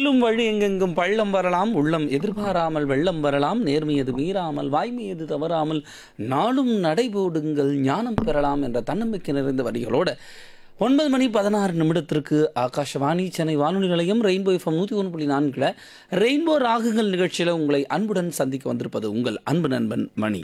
செல்லும் வழி எங்கெங்கும் பள்ளம் வரலாம் உள்ளம் எதிர்பாராமல் வெள்ளம் வரலாம் நேர்மையது மீறாமல் வாய்மையது தவறாமல் நாளும் நடைபோடுங்கள் ஞானம் பெறலாம் என்ற தன்னம்பிக்கை நிறைந்த வரிகளோட ஒன்பது மணி பதினாறு நிமிடத்திற்கு ஆகாஷவாணி சென்னை வானொலி நிலையம் ரெயின்போ எஃப்எம் நூற்றி ஒன்று புள்ளி நான்கில் ரெயின்போ ராகுகள் நிகழ்ச்சியில் உங்களை அன்புடன் சந்திக்க வந்திருப்பது உங்கள் அன்பு நண்பன் மணி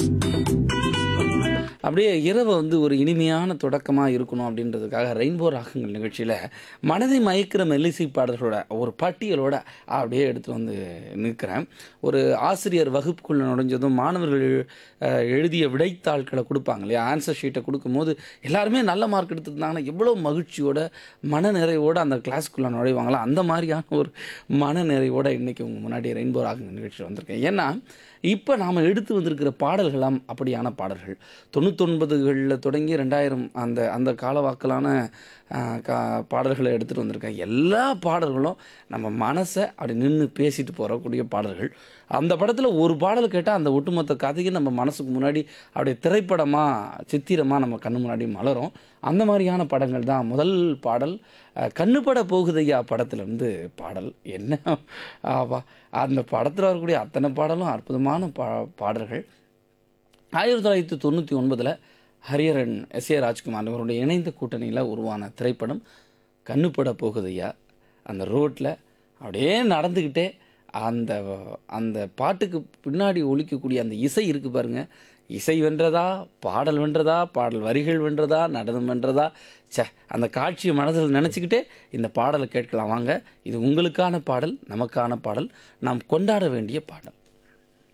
அப்படியே இரவு வந்து ஒரு இனிமையான தொடக்கமாக இருக்கணும் அப்படின்றதுக்காக ரெயின்போ ராகங்கள் நிகழ்ச்சியில் மனதை மயக்கிற மெல்லிசை பாடல்களோட ஒரு பட்டியலோட அப்படியே எடுத்து வந்து நிற்கிறேன் ஒரு ஆசிரியர் வகுப்புக்குள்ளே நுழைஞ்சதும் மாணவர்கள் அஹ், எழுதிய விடைத்தாள்களை கொடுப்பாங்க இல்லையா ஆன்சர் ஷீட்டை கொடுக்கும்போது எல்லாருமே நல்ல மார்க் எடுத்துருந்தாங்கன்னா எவ்வளோ மகிழ்ச்சியோட மன நிறைவோட அந்த கிளாஸ்க்குள்ளே நுழைவாங்களா அந்த மாதிரியான ஒரு மன நிறைவோட இன்றைக்கி உங்கள் முன்னாடி ரெயின்போ ராகங்கள் நிகழ்ச்சியில் வந்திருக்கேன் ஏன்னா இப்போ நாம் எடுத்து வந்திருக்கிற பாடல்களாம் அப்படியான பாடல்கள் தொண்ணூத்தொன்பதுகளில் தொடங்கி ரெண்டாயிரம் அந்த அந்த காலவாக்கலான ஆஹ், கா பாடல்களை எடுத்துகிட்டு வந்திருக்கேன் எல்லா பாடல்களும் நம்ம மனசை அப்படி நின்று பேசிட்டு போகக்கூடிய பாடல்கள் அந்த படத்தில் ஒரு பாடல் கேட்டால் அந்த ஒட்டுமொத்த கதையும் நம்ம மனசுக்கு முன்னாடி அப்படியே திரைப்படமாக சித்திரமாக நம்ம கண்ணு முன்னாடி மலரும் அந்த மாதிரியான படங்கள் தான் முதல் பாடல் அஹ், கண்ணுப்பட போகுதையா படத்துலேருந்து பாடல் என்ன ஆவா அந்த படத்தில் வரக்கூடிய அத்தனை பாடலும் அற்புதமான பா பாடல்கள் ஆயிரத்தி தொள்ளாயிரத்தி தொண்ணூற்றி ஒன்பதில் ஹரியரன் எஸ் ஏ ராஜ்குமார் அவருடைய இணைந்த கூட்டணியில் உருவான திரைப்படம் கண்ணுப்பட போகுதையா அந்த ரோட்டில் அப்படியே நடந்துக்கிட்டே அந்த அந்த பாட்டுக்கு பின்னாடி ஒலிக்கக்கூடிய அந்த இசை இருக்குது பாருங்க இசை வென்றதா பாடல் வென்றதா பாடல் வரிகள் வென்றதா நடனம் வென்றதா ச்சே அந்த காட்சியை மனதில் நினச்சிக்கிட்டே இந்த பாடலை கேட்கலாம் வாங்க இது உங்களுக்கான பாடல் நமக்கான பாடல் நாம் கொண்டாட வேண்டிய பாடல்